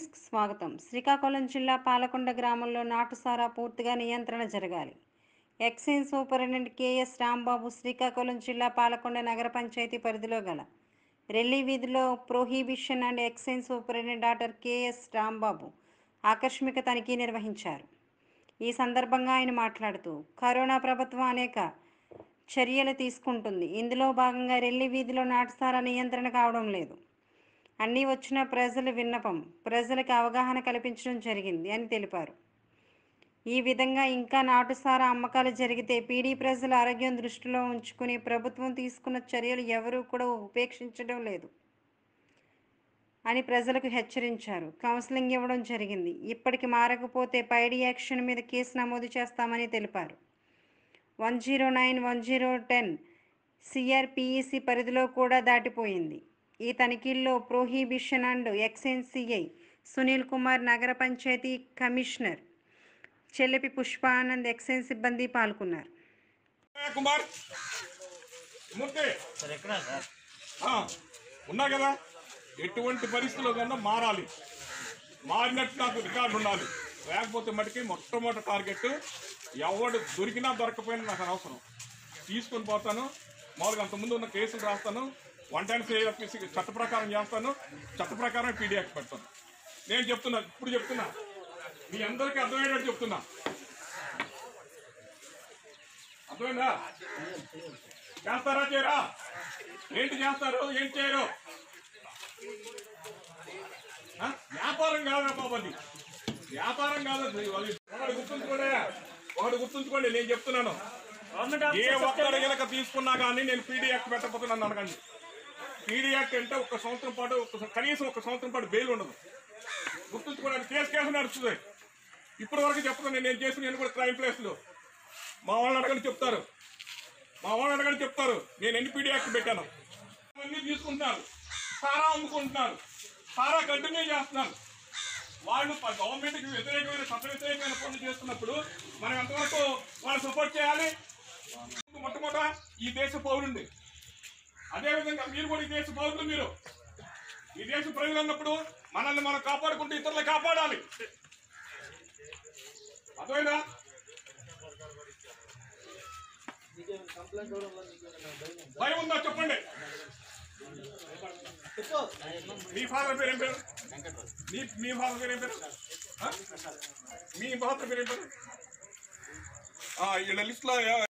న్యూస్కి స్వాగతం శ్రీకాకుళం జిల్లా పాలకొండ గ్రామంలో నాటుసారా పూర్తిగా నియంత్రణ జరగాలి excise superintendent KS Rambabu Srikakulam జిల్లా పాలకొండ నగర పంచాయతీ పరిధిలో గల రెల్లి వీధిలో prohibition and excise superintendent doctor KS Rambabu ఆకస్మిక తనిఖీ నిర్వహించారు ఈ సందర్భంగా ఆయన మాట్లాడుతూ కరోనా ప్రభుత్వం అనేక చర్యలు తీసుకుంటుంది ఇందులో భాగంగా రెల్లి వీధిలో నాటుసారా నియంత్రణ కావడం లేదు అన్నీ వచ్చిన ప్రజల విన్నపం ప్రజలకు అవగాహన కల్పించడం జరిగింది అని తెలిపారు ఈ విధంగా ఇంకా నాటుసారా అమ్మకాలు జరిగితే పీడీ ప్రజల ఆరోగ్యం దృష్టిలో ఉంచుకుని ప్రభుత్వం తీసుకున్న చర్యలు ఎవరూ కూడా ఉపేక్షించడం లేదు అని ప్రజలకు హెచ్చరించారు కౌన్సిలింగ్ ఇవ్వడం జరిగింది ఇప్పటికి మారకపోతే పైడి యాక్షన్ మీద కేసు నమోదు చేస్తామని తెలిపారు one zero nine one zero ten CrPC పరిధిలో కూడా దాటిపోయింది ఈ తనిఖీల్లో ప్రొహిబిషన్ అండ్ ఎక్స్ఎన్సిఐ సునీల్ కుమార్ నగర పంచాయతీ కమిషనర్ చెల్లెపి పుష్పానంద్ ఎక్సైజ్ సిబ్బంది పాల్గొన్నారు కుమార్ మూర్తి సార్ ఎక్కడ సార్ ఆ, ఉన్నా కదా ఎటువంటి పరిస్థితుల్లో కన్నా మారాలి మారినట్టు నాకు రికార్డు ఉండాలి లేకపోతే మటుకి మొట్టమొదటి టార్గెట్ ఎవడు దొరికినా దొరకపోయినా నాకు అనవసరం తీసుకొని పోతాను మామూలుగా అంతకుముందు ఉన్న కేసులు రాస్తాను వన్ టైం సేఫీసీ చట్ట ప్రకారం చేస్తాను చట్ట ప్రకారం పీడిఎఫ్ పెడతాను నేను చెప్తున్నా ఇప్పుడు చెప్తున్నా మీ అందరికీ అర్థమయ్యేటట్టు చెప్తున్నా అర్థమైందా చేస్తారా చేయరా ఏంటి చేస్తారు ఏం చేయరు ఆ? వ్యాపారం కాదా బాబు అది వ్యాపారం కాదు అది. అది ఒకటి గుర్తుంచుకోండి ఒకటి గుర్తుంచుకోండి నేను చెప్తున్నాను ఏ ఒక్కడి గనక తీసుకున్నా కానీ నేను పీడీ యాక్ట్ పెట్టకపోతే నన్ను అనకండి పీడీ యాక్ట్ అంటే ఒక సంవత్సరం పాటు ఒక కనీసం ఒక సంవత్సరం పాటు బెయిల్ ఉండదు గుర్తుంచుకోవడానికి కేసు కేసు నడుస్తుంది ఇప్పటి వరకు చెప్తున్నాను నేను చేసిన నేను కూడా క్రైమ్ ప్లేస్లో మా వాళ్ళని అడగని చెప్తారు మా వాళ్ళని అడగని చెప్తారు నేను ఎన్ని పీడీ యాక్ట్ పెట్టాను అన్ని తీసుకుంటున్నారు సారా అమ్ముకుంటున్నారు సారా కంటిన్యూ చేస్తున్నారు వాళ్ళు గవర్నమెంట్ కి వ్యతిరేకమైన చట్ట వ్యతిరేకమైన పనులు చేస్తున్నప్పుడు మనం ఎంతవరకు వాళ్ళు సపోర్ట్ చేయాలి మొట్టమొదట ఈ దేశ పౌరుండి అదేవిధంగా మీరు కూడా ఈ దేశ పౌరులు మీరు ఈ దేశ ప్రజలు అన్నప్పుడు మనల్ని మనం కాపాడుకుంటూ ఇతరులు కాపాడాలి అర్థమైందా భయం ఉందా చెప్పండి మీ ఫాదర్ పేరు ఏం పేరు మీ మీ ఫాదర్ పేరు ఏం పేరు ఆ? మీ ఫాదర్ పేరు ఏం పేరు ఆ, వీళ్ళ లిస్ట్ లో